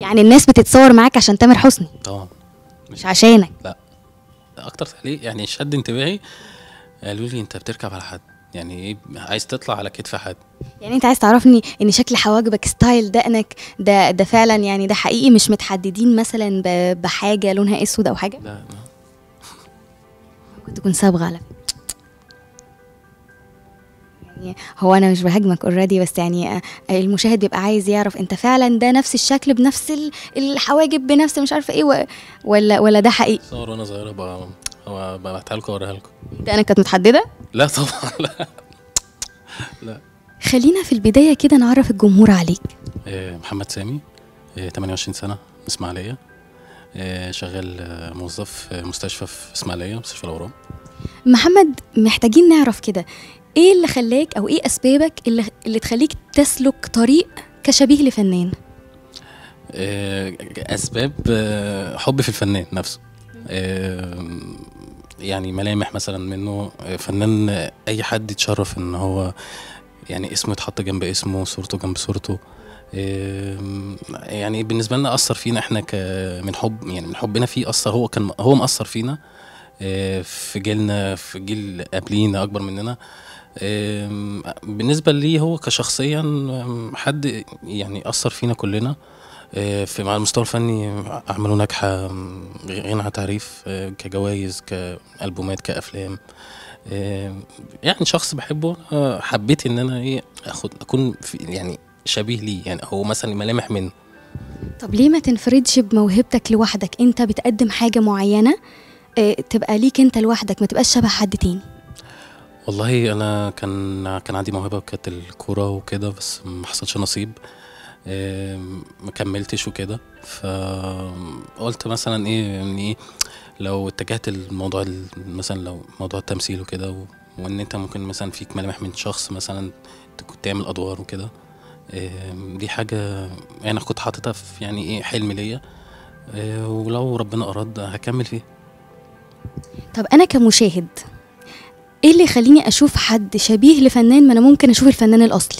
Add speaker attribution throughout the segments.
Speaker 1: يعني الناس بتتصور معاك عشان تامر حسني
Speaker 2: طبعا
Speaker 1: مش عشانك
Speaker 2: اكتر تعليق يعني شد انتباهي قالوا لي انت بتركب على حد يعني ايه عايز تطلع على كتف حد
Speaker 1: يعني انت عايز تعرفني ان شكل حواجبك ستايل دقنك ده ده فعلا يعني ده حقيقي مش متحددين مثلا ب- بحاجه لونها اسود او حاجه
Speaker 2: لا لا
Speaker 1: ممكن تكون صبغه على فكرة. يعني هو انا مش بهاجمك اوريدي بس يعني آه، المشاهد بيبقى عايز يعرف انت فعلا ده نفس الشكل بنفس ال- الحواجب بنفس مش عارفه ايه و- ولا ولا ده حقيقي
Speaker 2: صور وانا صغيره بقى هو ببعتها لكم اوريها لكم
Speaker 1: دقنك كانت متحدده
Speaker 2: لا طبعا لا لا
Speaker 1: خلينا في البدايه كده نعرف الجمهور عليك
Speaker 2: إيه، محمد سامي إيه، 28 سنه اسماعيليه إيه، شغال آه، موظف في مستشفى في اسماعيليه مستشفى الاورام
Speaker 1: محمد محتاجين نعرف كده ايه اللي خلاك او ايه اسبابك اللي اللي تخليك تسلك طريق كشبيه لفنان
Speaker 2: آه، اسباب آه، حب في الفنان نفسه آه، يعني ملامح مثلا منه آه، فنان آه، اي حد يتشرف ان هو يعني اسمه يتحط جنب اسمه صورته جنب صورته آه، يعني بالنسبه لنا اثر فينا احنا ك من حب يعني من حبنا فيه اثر هو كان هو مأثر فينا آه، في جيلنا في جيل قبلينا اكبر مننا آم، بالنسبه لي هو كشخصيا آم، حد يعني اثر فينا كلنا آه، في مع المستوى الفني اعماله ناجحه آم، غنى عن تعريف آه، كجوائز كالبومات كافلام آه، يعني شخص بحبه آه، حبيت ان انا ايه اخد اكون في يعني شبيه ليه يعني هو مثلا ملامح منه
Speaker 1: طب ليه ما تنفردش بموهبتك لوحدك انت بتقدم حاجه معينه اه تبقى ليك انت لوحدك ما تبقاش شبه حد تاني
Speaker 2: والله انا كان كان عندي موهبه كانت الكوره وكده بس ما حصلش نصيب آم، ما كملتش وكده فقلت مثلا ايه يعني ايه لو اتجهت الموضوع مثلا لو موضوع التمثيل وكده و- وان انت ممكن مثلا فيك ملامح من شخص مثلا تك- تعمل ادوار وكده آم، دي حاجه انا كنت حاططها في يعني ايه حلم ليا آه، ولو ربنا اراد هكمل فيه
Speaker 1: طب انا كمشاهد ايه اللي يخليني اشوف حد شبيه لفنان ما انا ممكن اشوف الفنان الاصلي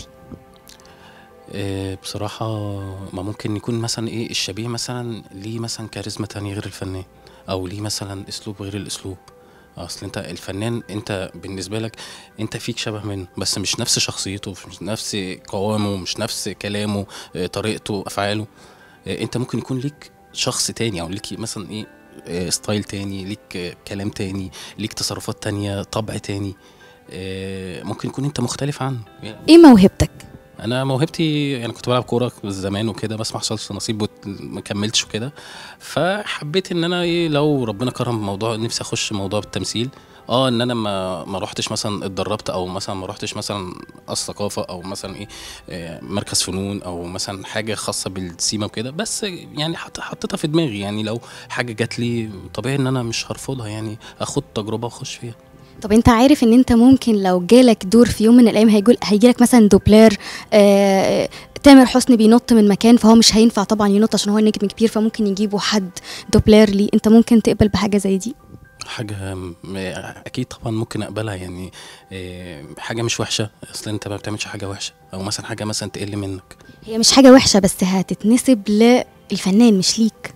Speaker 2: إيه بصراحة ما ممكن يكون مثلا ايه الشبيه مثلا ليه مثلا كاريزما تانية غير الفنان او ليه مثلا اسلوب غير الاسلوب اصل انت الفنان انت بالنسبة لك انت فيك شبه منه بس مش نفس شخصيته مش نفس قوامه مش نفس كلامه إيه طريقته افعاله إيه انت ممكن يكون ليك شخص تاني او ليك مثلا ايه إيه ستايل تاني ليك آه، كلام تاني ليك تصرفات تانية طبع تاني إيه ممكن يكون انت مختلف عنه يعني
Speaker 1: ايه موهبتك
Speaker 2: انا موهبتي يعني كنت بلعب كوره زمان وكده بس ما حصلش نصيب وت- ما كملتش وكده فحبيت ان انا ايه لو ربنا كرم بموضوع نفسي اخش موضوع التمثيل اه ان انا ما ما روحتش مثلا اتدربت او مثلا ما روحتش مثلا الثقافه او مثلا ايه آه، مركز فنون او مثلا حاجه خاصه بالسيما وكده بس يعني حط- حطيتها في دماغي يعني لو حاجه جات لي طبيعي ان انا مش هرفضها يعني اخد تجربه واخش فيها
Speaker 1: طب انت عارف ان انت ممكن لو جالك دور في يوم من الايام هيجول هيجيلك مثلا دوبلير آه تامر حسني بينط من مكان فهو مش هينفع طبعا ينط عشان هو نجم كبير فممكن يجيبوا حد دوبلير ليه انت ممكن تقبل بحاجه زي دي
Speaker 2: حاجة م- أكيد طبعا ممكن أقبلها يعني إيه، حاجة مش وحشة أصل أنت ما بتعملش حاجة وحشة أو مثلا حاجة مثلا تقل منك
Speaker 1: هي مش حاجه وحشه بس هتتنسب للفنان مش ليك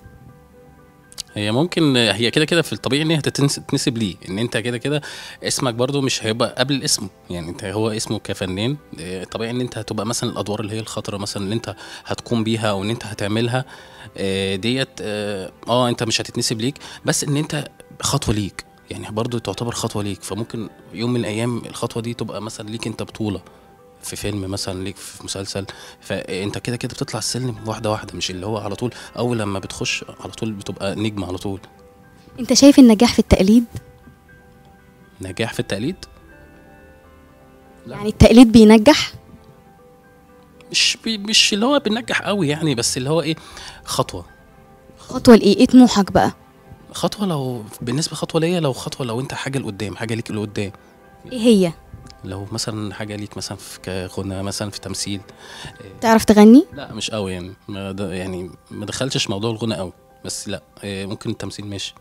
Speaker 2: هي ممكن هي كده كده في الطبيعي ان هي هتتنس- تتنسب ليه ان انت كده كده اسمك برضو مش هيبقى قبل اسمه يعني انت هو اسمه كفنان إيه، طبيعي ان انت هتبقى مثلا الادوار اللي هي الخطره مثلا اللي انت هتقوم بيها او ان انت هتعملها إيه، ديت اه آه، انت مش هتتنسب ليك بس ان انت خطوه ليك يعني برضو تعتبر خطوه ليك فممكن يوم من الايام الخطوه دي تبقى مثلا ليك انت بطوله في فيلم مثلا ليك في مسلسل فانت كده كده بتطلع السلم واحده واحده مش اللي هو على طول اول لما بتخش على طول بتبقى نجم على طول
Speaker 1: انت شايف النجاح في التقليد
Speaker 2: نجاح في التقليد لا.
Speaker 1: يعني التقليد بينجح
Speaker 2: مش بي مش اللي هو بنجح قوي يعني بس اللي هو ايه خطوه
Speaker 1: خطوه لايه ايه طموحك بقى
Speaker 2: خطوه لو بالنسبه خطوه ليا لو خطوه لو انت حاجه لقدام حاجه ليك لقدام
Speaker 1: ايه هي
Speaker 2: لو مثلا حاجه ليك مثلا في كغنى مثلا في تمثيل
Speaker 1: تعرف تغني
Speaker 2: لا مش قوي يعني ما د- يعني ما دخلتش موضوع الغنى قوي بس لا إيه، ممكن التمثيل ماشي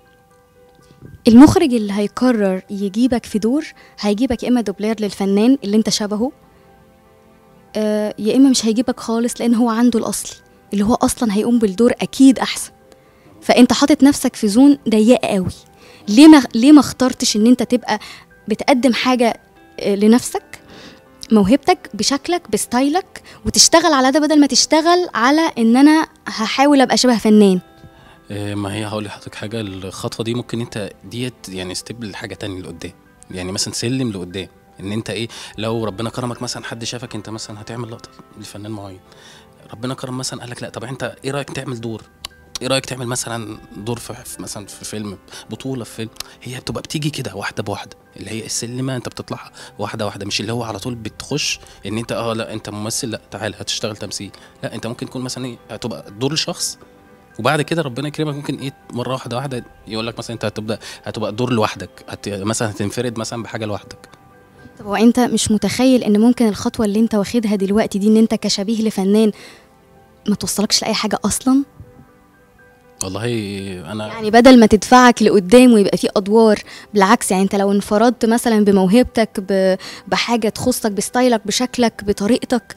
Speaker 1: المخرج اللي هيقرر يجيبك في دور هيجيبك يا اما دوبلير للفنان اللي انت شبهه آه يا اما مش هيجيبك خالص لان هو عنده الاصلي اللي هو اصلا هيقوم بالدور اكيد احسن فانت حاطط نفسك في زون ضيقه قوي ليه ما ليه ما اخترتش ان انت تبقى بتقدم حاجه آه، لنفسك موهبتك بشكلك بستايلك وتشتغل على ده بدل ما تشتغل على ان انا هحاول ابقى شبه فنان
Speaker 2: إيه، ما هي هقول لحضرتك حاجه الخطوه دي ممكن انت ديت يعني ستيب لحاجه تانية لقدام يعني مثلا سلم لقدام ان انت ايه لو ربنا كرمك مثلا حد شافك انت مثلا هتعمل لقطه لفنان معين ربنا كرم مثلا قال لك لا طب انت ايه رايك تعمل دور ايه رايك تعمل مثلا دور في في- مثلا في فيلم بطوله في فيلم هي بتبقى بتيجي كده واحده بواحده اللي هي السلمه انت بتطلعها واحده واحده مش اللي هو على طول بتخش ان انت اه لا انت ممثل لا تعال هتشتغل تمثيل لا انت ممكن تكون مثلا ايه هتبقى دور لشخص وبعد كده ربنا يكرمك ممكن ايه مره واحده واحده يقول لك مثلا انت هتبدا هتبقى دور لوحدك هت مثلا هتنفرد مثلا بحاجه لوحدك
Speaker 1: طب هو انت مش متخيل ان ممكن الخطوه اللي انت واخدها دلوقتي دي ان انت كشبيه لفنان ما توصلكش لاي حاجه اصلا
Speaker 2: والله انا
Speaker 1: يعني بدل ما تدفعك لقدام ويبقى في ادوار بالعكس يعني انت لو انفردت مثلا بموهبتك ب- بحاجه تخصك بستايلك بشكلك بطريقتك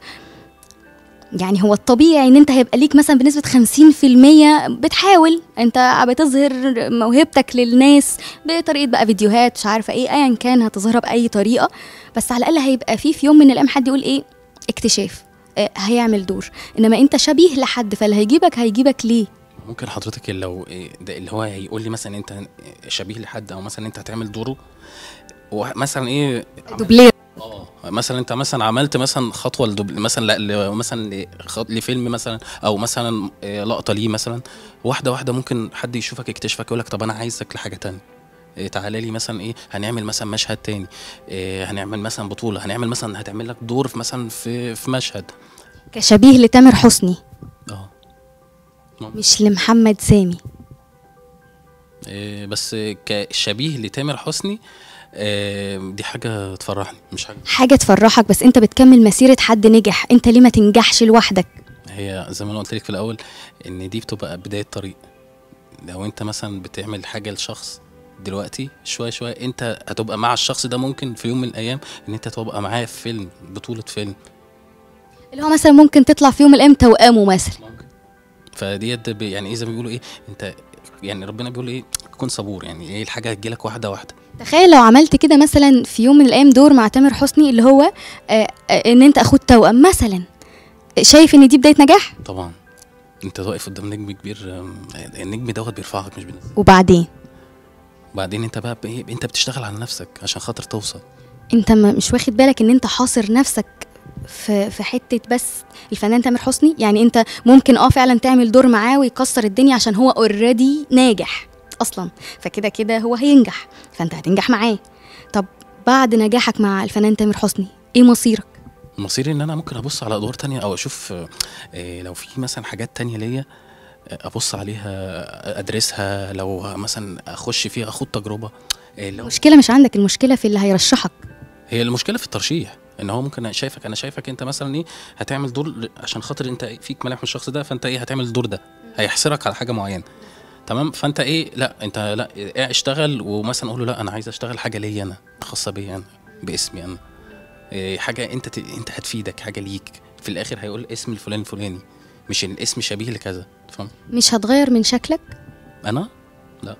Speaker 1: يعني هو الطبيعي ان انت هيبقى ليك مثلا بنسبه 50% بتحاول انت بتظهر موهبتك للناس بطريقه بقى فيديوهات مش عارفه ايه ايا كان هتظهرها باي طريقه بس على الاقل هيبقى في في يوم من الايام حد يقول ايه اكتشاف آه، هيعمل دور انما انت شبيه لحد فاللي هيجيبك هيجيبك ليه
Speaker 2: ممكن حضرتك لو إيه ده اللي هو هيقول لي مثلا انت شبيه لحد او مثلا انت هتعمل دوره مثلا ايه
Speaker 1: دوبلير
Speaker 2: اه مثلا انت مثلا عملت مثلا خطوه لدوبل مثلا لا ل- مثلا لخط- لفيلم مثلا او مثلا آه، لقطه ليه مثلا واحده واحده ممكن حد يشوفك يكتشفك يقول لك طب انا عايزك لحاجه تانية إيه تعالى لي مثلا ايه هنعمل مثلا مشهد تاني إيه هنعمل مثلا بطوله هنعمل مثلا هتعمل لك دور في مثلا في في مشهد
Speaker 1: كشبيه لتامر حسني
Speaker 2: اه
Speaker 1: مش لمحمد سامي
Speaker 2: إيه بس كشبيه لتامر حسني إيه دي حاجه تفرحني مش حاجه
Speaker 1: حاجه تفرحك بس انت بتكمل مسيره حد نجح انت ليه ما تنجحش لوحدك
Speaker 2: هي زي ما انا قلت لك في الاول ان دي بتبقى بدايه طريق لو انت مثلا بتعمل حاجه لشخص دلوقتي شويه شويه انت هتبقى مع الشخص ده ممكن في يوم من الايام ان انت تبقى معاه في فيلم بطوله فيلم
Speaker 1: اللي هو مثلا ممكن تطلع في يوم من الايام توامه مثلا
Speaker 2: ممكن فديت ب- يعني ايه زي ما بيقولوا ايه انت يعني ربنا بيقول ايه كن صبور يعني ايه الحاجه هتجيلك واحده واحده
Speaker 1: تخيل لو عملت كده مثلا في يوم من الايام دور مع تامر حسني اللي هو آه آه ان انت اخوه توأم مثلا شايف ان دي بدايه نجاح
Speaker 2: طبعا انت واقف قدام نجم كبير أم، النجم دوت بيرفعك مش بينزلك
Speaker 1: وبعدين
Speaker 2: وبعدين انت بقى ايه انت بتشتغل على نفسك عشان خاطر توصل
Speaker 1: انت ما مش واخد بالك ان انت حاصر نفسك في في حته بس الفنان تامر حسني يعني انت ممكن اه فعلا تعمل دور معاه ويكسر الدنيا عشان هو اوريدي ناجح اصلا فكده كده هو هينجح فانت هتنجح معاه طب بعد نجاحك مع الفنان تامر حسني ايه مصيرك
Speaker 2: مصيري ان انا ممكن ابص على ادوار تانية او اشوف آه، آه، لو في مثلا حاجات تانية ليا آه، ابص عليها آه، ادرسها لو مثلا اخش فيها اخد تجربه آه، لو
Speaker 1: المشكله مش عندك المشكله في اللي هيرشحك
Speaker 2: هي المشكله في الترشيح ان هو ممكن أنا شايفك انا شايفك انت مثلا ايه هتعمل دور ل- عشان خاطر انت فيك ملامح من الشخص ده فانت ايه هتعمل الدور ده هيحصرك على حاجه معينه تمام فانت ايه لا انت لا إيه اشتغل ومثلا اقول له لا انا عايز اشتغل حاجه ليا انا خاصه بيا انا باسمي انا إيه حاجه انت ت... انت هتفيدك حاجه ليك في الاخر هيقول اسم الفلان الفلاني مش الاسم شبيه لكذا فاهم
Speaker 1: مش هتغير من شكلك
Speaker 2: انا لا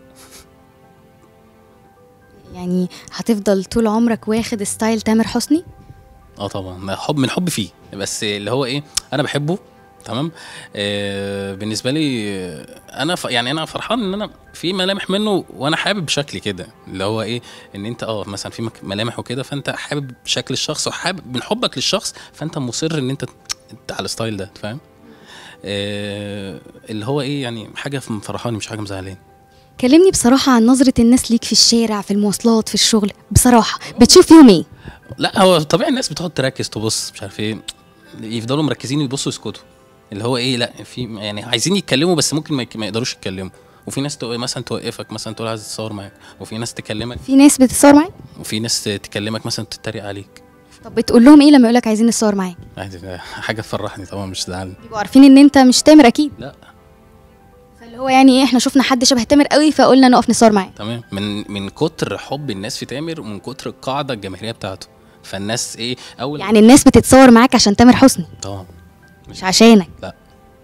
Speaker 1: يعني هتفضل طول عمرك واخد ستايل تامر حسني
Speaker 2: اه طبعا حب من حب فيه بس اللي هو ايه انا بحبه تمام آه بالنسبه لي آه، انا ف... يعني انا فرحان ان انا في ملامح منه وانا حابب شكلي كده اللي هو ايه ان انت اه مثلا في مك- ملامح وكده فانت حابب شكل الشخص وحابب من حبك للشخص فانت مصر ان انت انت على الستايل ده فاهم آه اللي هو ايه يعني حاجه مفرحاني مش حاجه مزعلاني
Speaker 1: كلمني بصراحة عن نظرة الناس ليك في الشارع في المواصلات في الشغل بصراحة بتشوف فيهم ايه
Speaker 2: لا هو طبيعي الناس بتقعد تركز تبص مش عارف ايه يفضلوا مركزين ويبصوا يسكتوا اللي هو ايه لا في يعني عايزين يتكلموا بس ممكن ما يك- ما يقدروش يتكلموا وفي ناس تو- مثلا توقفك مثلا تقول عايز تتصور معاك وفي ناس تكلمك
Speaker 1: في ناس بتتصور معاك
Speaker 2: وفي ناس تكلمك مثلا تتريق عليك
Speaker 1: طب بتقول لهم ايه لما يقولك عايزين نتصور معاك
Speaker 2: عادي ده حاجه تفرحني طبعا مش تزعلني
Speaker 1: بيبقوا عارفين ان انت مش تامر اكيد
Speaker 2: لا
Speaker 1: فاللي هو يعني ايه احنا شفنا حد شبه تامر قوي فقلنا نقف نصور معاه
Speaker 2: تمام من من كتر حب الناس في تامر ومن كتر القاعده الجماهيريه بتاعته فالناس ايه اول
Speaker 1: يعني الناس بتتصور معاك عشان تامر حسني
Speaker 2: طبعا
Speaker 1: مش عشانك
Speaker 2: لا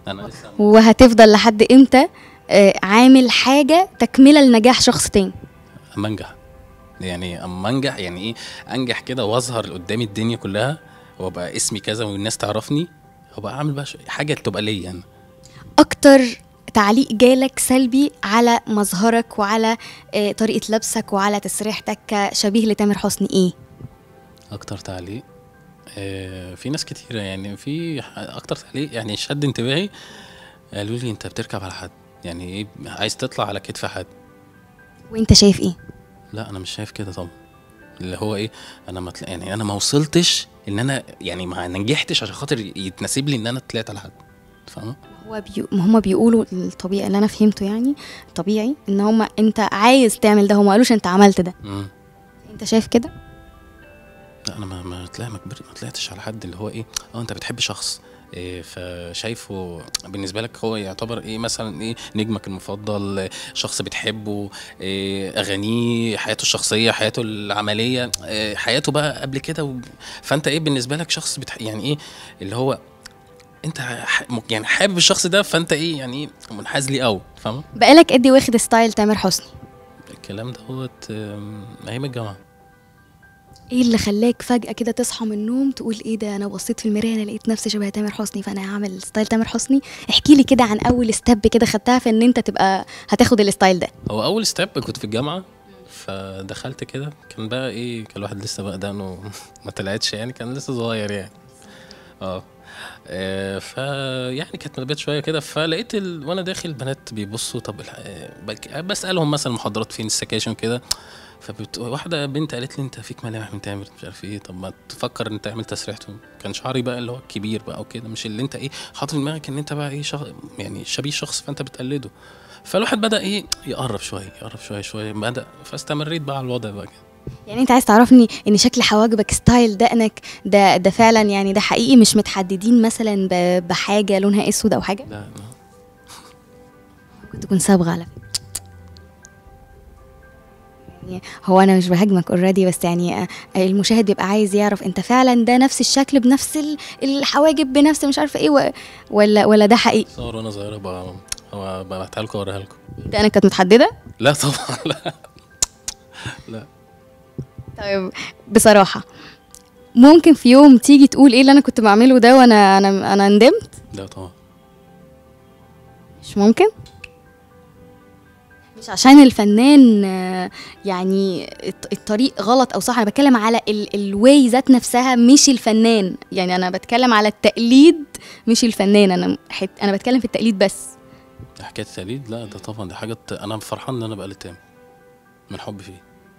Speaker 2: انا لسه
Speaker 1: وهتفضل لحد امتى آه، عامل حاجه تكمله لنجاح شخص تاني
Speaker 2: اما انجح يعني اما انجح يعني ايه انجح كده واظهر قدامي الدنيا كلها وابقى اسمي كذا والناس تعرفني وابقى اعمل بقى ش- حاجه تبقى ليا انا
Speaker 1: اكتر تعليق جالك سلبي على مظهرك وعلى آه، طريقه لبسك وعلى تسريحتك كشبيه لتامر حسني ايه
Speaker 2: اكتر تعليق آه في ناس كتيره يعني في ح- اكتر تعليق يعني شد انتباهي قالوا لي انت بتركب على حد يعني ايه عايز تطلع على كتف حد
Speaker 1: وانت شايف ايه
Speaker 2: لا انا مش شايف كده طبعا اللي هو ايه انا ما طلع- يعني انا ما وصلتش ان انا يعني ما نجحتش عشان خاطر يتناسب لي ان انا طلعت على حد فاهمه
Speaker 1: هو بي... ما هم بيقولوا الطبيعي اللي انا فهمته يعني طبيعي ان هم انت عايز تعمل ده هم قالوش انت عملت ده
Speaker 2: امم
Speaker 1: انت شايف كده
Speaker 2: لا انا ما ما طلع ما كبر- ما طلعتش على حد اللي هو ايه اه انت بتحب شخص إيه فشايفه بالنسبه لك هو يعتبر ايه مثلا ايه نجمك المفضل آه، شخص بتحبه إيه اغانيه حياته الشخصيه حياته العمليه إيه حياته بقى قبل كده و... فانت ايه بالنسبه لك شخص بتح... يعني ايه اللي هو انت ح... م- يعني حابب الشخص ده فانت ايه يعني ايه منحاز ليه قوي فاهمه
Speaker 1: بقالك قد إيه واخد ستايل تامر حسني
Speaker 2: الكلام دوت آم، ايام الجامعه
Speaker 1: ايه اللي خلاك فجأة كده تصحى من النوم تقول ايه ده انا بصيت في المراية انا لقيت نفسي شبه تامر حسني فانا هعمل ستايل تامر حسني احكي لي كده عن اول ستيب كده خدتها في ان انت تبقى هتاخد الستايل ده
Speaker 2: هو اول ستيب كنت في الجامعه فدخلت كده كان بقى ايه كان الواحد لسه بقى دقنه ما طلعتش يعني كان لسه صغير يعني اه آه، ف يعني كانت ملبيت شويه كده فلقيت ال... وانا داخل بنات بيبصوا طب الح... آه، بك- بسالهم مثلا المحاضرات فين السكاشن كده فبت... واحده بنت قالت لي انت فيك ملامح من تامر مش عارف ايه طب ما تفكر ان تعمل تسريحته كان شعري بقى اللي هو الكبير بقى وكده مش اللي انت ايه حاطط في دماغك ان انت بقى ايه شخ... يعني شبيه شخص فانت بتقلده فالواحد بدا ايه يقرب شويه يقرب شويه شويه بدا فاستمريت بقى على الوضع بقى كده
Speaker 1: يعني انت عايز تعرفني ان شكل حواجبك ستايل دقنك ده ده فعلا يعني ده حقيقي مش متحددين مثلا ب- بحاجة لونها اسود او حاجة
Speaker 2: لا لا
Speaker 1: ممكن تكون صبغة على فكرة يعني هو انا مش بهاجمك اوريدي بس يعني آه، المشاهد بيبقى عايز يعرف انت فعلا ده نفس الشكل بنفس ال- الحواجب بنفس مش عارفه ايه و- ولا ولا ده حقيقي
Speaker 2: صور وانا صغيره بقى هو ببعتها لكم واوريها لكم
Speaker 1: ده انا كانت متحدده
Speaker 2: لا طبعا لا لا
Speaker 1: طيب بصراحه ممكن في يوم تيجي تقول ايه اللي انا كنت بعمله ده وانا انا انا ندمت
Speaker 2: لا طبعا
Speaker 1: مش ممكن مش عشان الفنان آه، يعني الط- الطريق غلط او صح انا بتكلم على ال- الواي ذات نفسها مش الفنان يعني انا بتكلم على التقليد مش الفنان انا حت انا بتكلم في التقليد بس
Speaker 2: حكايه التقليد لا ده طبعا دي حاجه انا فرحان ان انا بقلد تامر من حبي فيه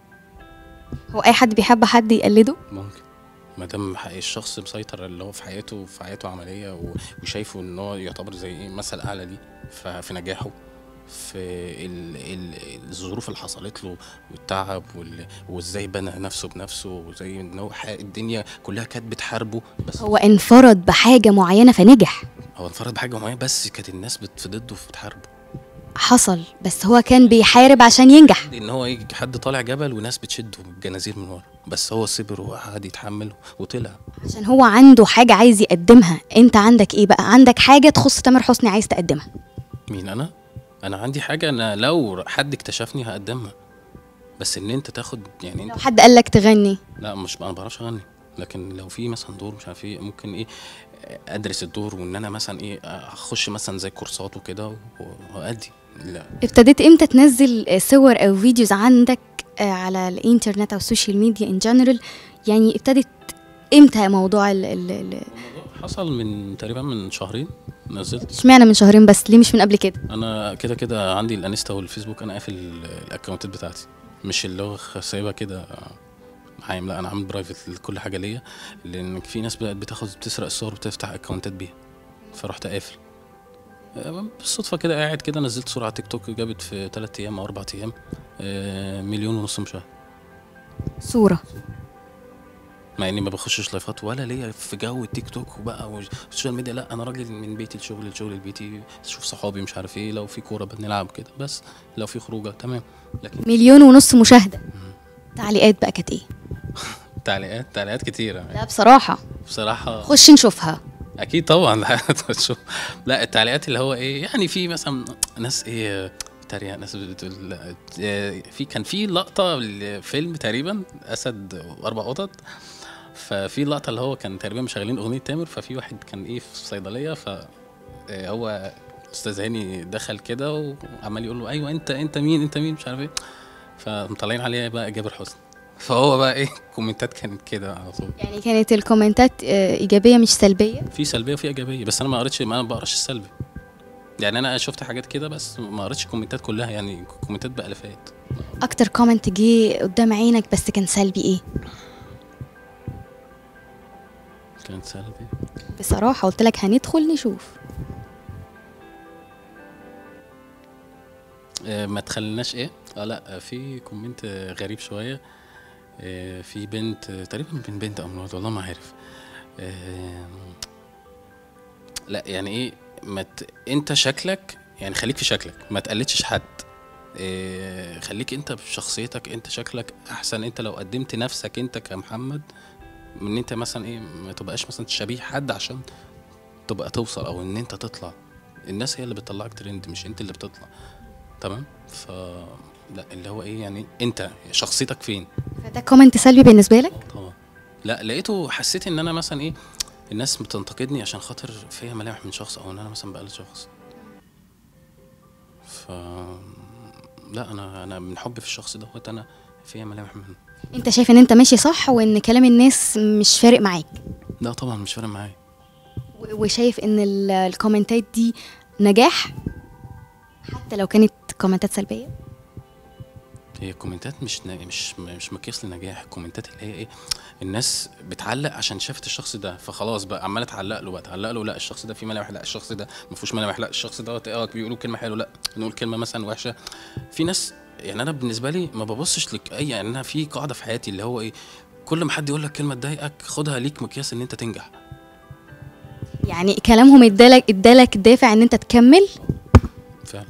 Speaker 1: هو اي حد بيحب حد يقلده
Speaker 2: ممكن ما دام حق- الشخص مسيطر اللي هو في حياته في حياته عمليه و- وشايفه ان هو يعتبر زي ايه مثل اعلى ليه ف- في نجاحه في ال ال الظروف اللي حصلت له والتعب وال- وازاي بنى نفسه بنفسه وزي ان هو ح- الدنيا كلها كانت بتحاربه بس
Speaker 1: هو انفرد بحاجه معينه فنجح
Speaker 2: هو انفرد بحاجه معينه بس كانت الناس بت- في ضده بتحاربه
Speaker 1: حصل بس هو كان بيحارب عشان ينجح
Speaker 2: ان هو يجي حد طالع جبل وناس بتشده بالجنازير من ورا بس هو صبر وقعد يتحمل وطلع
Speaker 1: عشان هو عنده حاجه عايز يقدمها انت عندك ايه بقى عندك حاجه تخص تامر حسني عايز تقدمها
Speaker 2: مين انا انا عندي حاجه انا لو حد اكتشفني هقدمها بس ان انت تاخد يعني
Speaker 1: لو
Speaker 2: انت
Speaker 1: حد قال لك تغني
Speaker 2: لا مش انا ما بعرفش اغني لكن لو في مثلا دور مش عارف ايه ممكن ايه ادرس الدور وان انا مثلا ايه اخش مثلا زي كورسات وكده و- وادي لا
Speaker 1: ابتديت امتى تنزل آه، صور او فيديوز عندك آه، على الانترنت او السوشيال ميديا ان جنرال يعني ابتدت امتى موضوع ال ال ال
Speaker 2: الموضوع حصل من تقريبا من شهرين نزلت
Speaker 1: اشمعنى من شهرين بس ليه مش من قبل كده
Speaker 2: انا كده كده عندي الانستا والفيسبوك انا قافل ال- الاكونتات بتاعتي مش اللي هو خ- سايبها كده عايم لا انا عامل برايفت لكل حاجه ليا لان في ناس بقت بتاخد بتسرق الصور وبتفتح اكونتات بيها فرحت قافل آه، بالصدفه كده قاعد كده نزلت صوره على تيك توك جابت في 3 ايام او 4 ايام آه، مليون ونص مشاهده
Speaker 1: صوره
Speaker 2: مع اني ما بخشش لايفات ولا ليا في جو التيك توك وبقى والسوشيال ميديا لا انا راجل من بيتي لشغل لشغل لبيتي اشوف صحابي مش عارف ايه لو في كوره بنلعب كده بس لو في خروجه تمام لكن
Speaker 1: مليون ونص مشاهده تعليقات بقى كانت ايه
Speaker 2: تعليقات تعليقات كتيرة
Speaker 1: لا بصراحه
Speaker 2: بصراحة
Speaker 1: خش نشوفها
Speaker 2: اكيد طبعا شوف لا التعليقات اللي هو ايه يعني في مثلا ناس ايه تريقة ناس بتقول آه، في كان في لقطه الفيلم تقريبا اسد واربع قطط ففي لقطه اللي هو كان تقريبا مشغلين اغنيه تامر ففي واحد كان ايه في صيدليه ف آه، هو استاذ هاني دخل كده وعمال يقول له ايوه انت انت مين انت مين مش عارف ايه فمطلعين عليه بقى جابر حسني فهو بقى ايه كومنتات كانت كده على طول
Speaker 1: يعني كانت الكومنتات آه، ايجابيه مش سلبيه
Speaker 2: في سلبيه وفي ايجابيه بس انا ما قريتش ما بقراش السلبي يعني انا شفت حاجات كده بس ما قريتش الكومنتات كلها يعني كومنتات بالافات
Speaker 1: اكتر كومنت جه قدام عينك بس كان سلبي ايه
Speaker 2: كانت سلبي
Speaker 1: بصراحه قلت لك هندخل نشوف
Speaker 2: آه، ما تخليناش ايه اه لا آه، في كومنت آه، غريب شويه آه، في بنت آه، تقريبا بين بنت او مرات والله ما عارف آه، لا يعني ايه ما ت... انت شكلك يعني خليك في شكلك ما تقلدش حد إيه خليك انت بشخصيتك انت شكلك احسن انت لو قدمت نفسك انت كمحمد من ان انت مثلا ايه ما تبقاش مثلا شبيه حد عشان تبقى توصل او ان انت تطلع الناس هي اللي بتطلعك ترند مش انت اللي بتطلع تمام ف لا اللي هو ايه يعني انت شخصيتك فين
Speaker 1: فده كومنت سلبي بالنسبه لك
Speaker 2: طبعا لا لقيته حسيت ان انا مثلا ايه الناس بتنتقدني عشان خاطر فيها ملامح من شخص او ان انا مثلا بقلد شخص ف لا انا انا من حبي في الشخص دوت انا فيها ملامح منه
Speaker 1: انت شايف ان انت ماشي صح وان كلام الناس مش فارق معاك
Speaker 2: لا طبعا مش فارق معايا
Speaker 1: و- وشايف ان ال- الكومنتات دي نجاح حتى لو كانت كومنتات سلبيه
Speaker 2: هي الكومنتات مش نا... مش مش مقياس للنجاح الكومنتات اللي هي ايه الناس بتعلق عشان شافت الشخص ده فخلاص بقى عماله تعلق له بقى تعلق له لا الشخص ده فيه ملامح لا الشخص ده ما فيهوش ملامح لا الشخص ده اه بيقولوا كلمه حلوه لا نقول كلمه مثلا وحشه في ناس يعني انا بالنسبه لي ما ببصش لك اي يعني انا في قاعده في حياتي اللي هو ايه كل ما حد يقول لك كلمه تضايقك خدها ليك مقياس ان انت تنجح
Speaker 1: يعني كلامهم ادالك ادالك دافع ان انت تكمل
Speaker 2: فعلا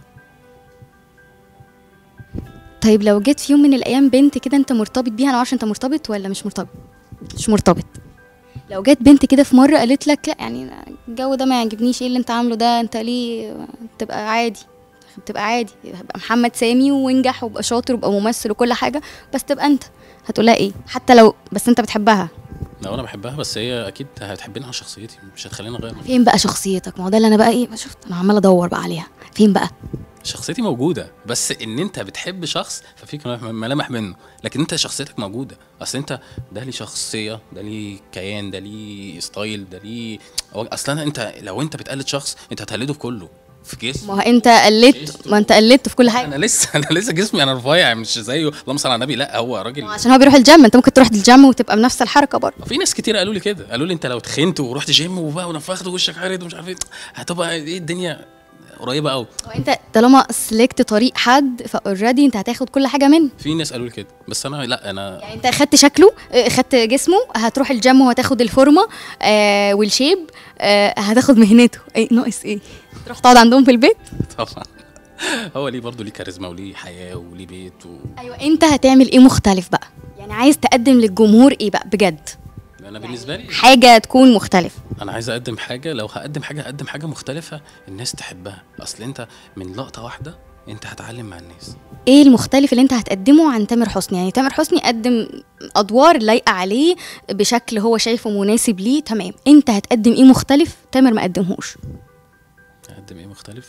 Speaker 1: طيب لو جيت في يوم من الايام بنت كده انت مرتبط بيها انا معرفش انت مرتبط ولا مش مرتبط مش مرتبط لو جت بنت كده في مره قالت لك لا يعني أنا الجو ده ما يعجبنيش ايه اللي انت عامله ده انت ليه تبقى عادي بتبقى عادي هبقى محمد سامي وانجح وابقى شاطر وابقى ممثل وكل حاجه بس تبقى انت هتقولها ايه حتى لو بس انت بتحبها
Speaker 2: لو انا بحبها بس هي اكيد هتحبني على شخصيتي مش هتخليني اغير
Speaker 1: فين بقى شخصيتك ما هو ده اللي انا بقى ايه ما شفت انا عماله ادور بقى عليها فين بقى
Speaker 2: شخصيتي موجوده بس ان انت بتحب شخص ففيك ملامح- ملامح منه لكن انت شخصيتك موجوده اصل انت ده ليه شخصيه ده ليه كيان ده ليه ستايل ده ليه هو اصلا انت لو انت بتقلد شخص انت هتقلده في كله في جسم
Speaker 1: ما هو انت قلدت ما انت قلدت في كل حاجه
Speaker 2: انا لسه انا لسه جسمي انا رفيع مش زيه اللهم صل على النبي لا هو راجل
Speaker 1: عشان هو بيروح الجيم انت ممكن تروح الجيم وتبقى بنفس الحركه برضه
Speaker 2: في ناس كتير قالوا لي كده قالوا لي انت لو تخنت ورحت جيم وبقى ونفخت وشك عرض ومش عارف ايه هتبقى ايه الدنيا قريبه قوي
Speaker 1: وانت طالما سلكت طريق حد فاوريدي انت هتاخد كل حاجه منه
Speaker 2: في ناس قالوا لي كده بس انا لا انا
Speaker 1: يعني انت خدت شكله اه، خدت جسمه هتروح الجيم وهتاخد الفورمه آه والشيب آه هتاخد مهنته ايه ناقص ايه تروح تقعد عندهم في البيت
Speaker 2: طبعا هو ليه برضه ليه كاريزما وليه حياه وليه بيت و...
Speaker 1: ايوه انت هتعمل ايه مختلف بقى يعني عايز تقدم للجمهور ايه بقى بجد
Speaker 2: انا بالنسبه لي
Speaker 1: حاجه تكون مختلفه
Speaker 2: انا عايز اقدم حاجه لو هقدم حاجه هقدم حاجه مختلفه الناس تحبها اصل انت من لقطه واحده انت هتعلم مع الناس
Speaker 1: ايه المختلف اللي انت هتقدمه عن تامر حسني يعني تامر حسني قدم ادوار لايقه عليه بشكل هو شايفه مناسب ليه تمام انت هتقدم ايه مختلف تامر ما قدمهوش
Speaker 2: اقدم ايه مختلف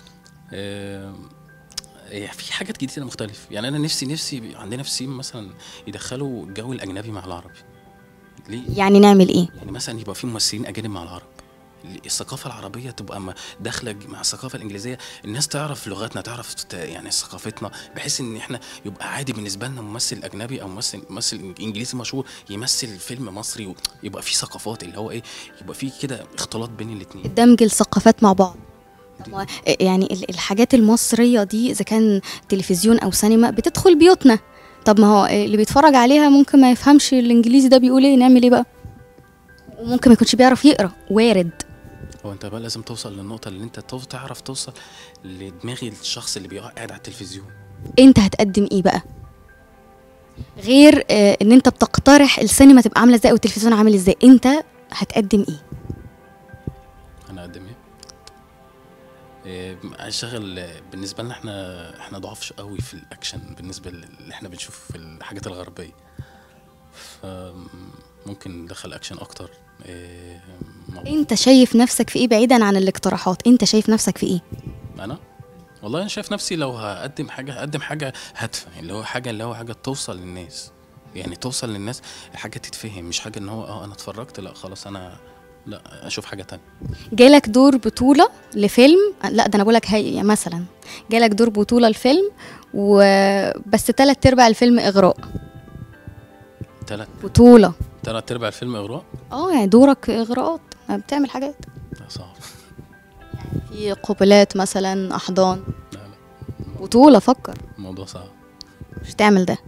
Speaker 2: آه... إيه، في حاجات جديده مختلف يعني انا نفسي نفسي يبقى عندنا في سيم مثلا يدخلوا الجو الاجنبي مع العربي ليه
Speaker 1: يعني نعمل ايه
Speaker 2: يعني مثلا يبقى في ممثلين اجانب مع العرب الثقافة العربية تبقى م- داخلة ج- مع الثقافة الإنجليزية الناس تعرف لغتنا تعرف ت- يعني ثقافتنا بحيث إن إحنا يبقى عادي بالنسبة لنا ممثل أجنبي أو ممثل ممثل إنجليزي مشهور يمثل فيلم مصري ويبقى في ثقافات اللي هو إيه يبقى في كده اختلاط بين الاتنين
Speaker 1: دمج الثقافات مع بعض طب ما- يعني ال- الحاجات المصرية دي إذا كان تلفزيون أو سينما بتدخل بيوتنا طب ما هو اللي بيتفرج عليها ممكن ما يفهمش الإنجليزي ده بيقول إيه نعمل إيه بقى وممكن ما يكونش بيعرف يقرأ وارد
Speaker 2: هو أنت بقى لازم توصل للنقطة اللي أنت تو- تعرف توصل لدماغ الشخص اللي بيقعد قاعد على التلفزيون
Speaker 1: أنت هتقدم إيه بقى غير آه إن أنت بتقترح السينما تبقى عاملة إزاي أو التلفزيون عامل إزاي أنت هتقدم إيه
Speaker 2: إيه، اشتغل آه، بالنسبه لنا احنا احنا ضعاف قوي في الاكشن بالنسبه اللي احنا بنشوفه في الحاجات الغربيه فممكن ندخل اكشن اكتر إيه، موضوع-
Speaker 1: انت شايف نفسك في ايه بعيدا عن الاقتراحات انت شايف نفسك في ايه
Speaker 2: انا والله انا شايف نفسي لو هقدم حاجه هقدم حاجه هادفه اللي هو حاجه اللي هو حاجه توصل للناس يعني توصل للناس حاجه تتفهم مش حاجه ان هو اه انا اتفرجت لا خلاص انا لا اشوف حاجه تانية
Speaker 1: جالك دور بطولة لفيلم لا ده انا بقولك هي يعني مثلا جالك دور بطولة لفيلم وبس تلات ارباع الفيلم اغراء
Speaker 2: تلات
Speaker 1: بطولة
Speaker 2: تلات ارباع الفيلم اغراء
Speaker 1: اه يعني دورك اغراءات بتعمل حاجات
Speaker 2: لا صعب
Speaker 1: في قبلات مثلا احضان
Speaker 2: لا لا
Speaker 1: بطولة فكر
Speaker 2: الموضوع صعب
Speaker 1: مش تعمل ده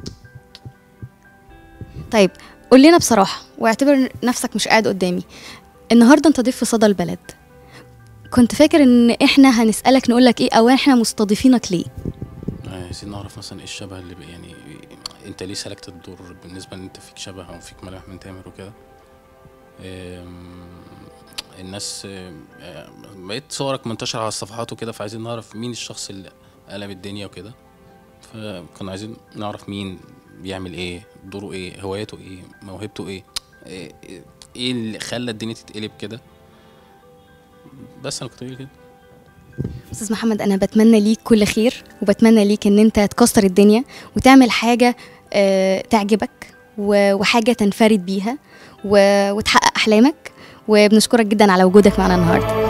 Speaker 1: طيب قول لنا بصراحة واعتبر نفسك مش قاعد قدامي النهاردة انت ضيف في صدى البلد كنت فاكر ان احنا هنسألك نقولك ايه او احنا مستضيفينك ليه
Speaker 2: عايزين نعرف مثلا ايه الشبه اللي بي- يعني انت ليه سلكت الدور بالنسبه ان انت فيك شبه او فيك ملامح من تامر وكده أم، الناس أم، بقيت صورك منتشرة على الصفحات وكده فعايزين نعرف مين الشخص اللي قلب الدنيا وكده فكنا عايزين نعرف مين بيعمل ايه دوره ايه هواياته ايه موهبته ايه ايه إيه اللي خلى الدنيا تتقلب كده بس انا كنت بقول كده
Speaker 1: استاذ محمد انا بتمنى ليك كل خير وبتمنى ليك ان انت تكسر الدنيا وتعمل حاجه آه، تعجبك و- وحاجه تنفرد بيها و- وتحقق احلامك وبنشكرك جدا على وجودك معنا النهارده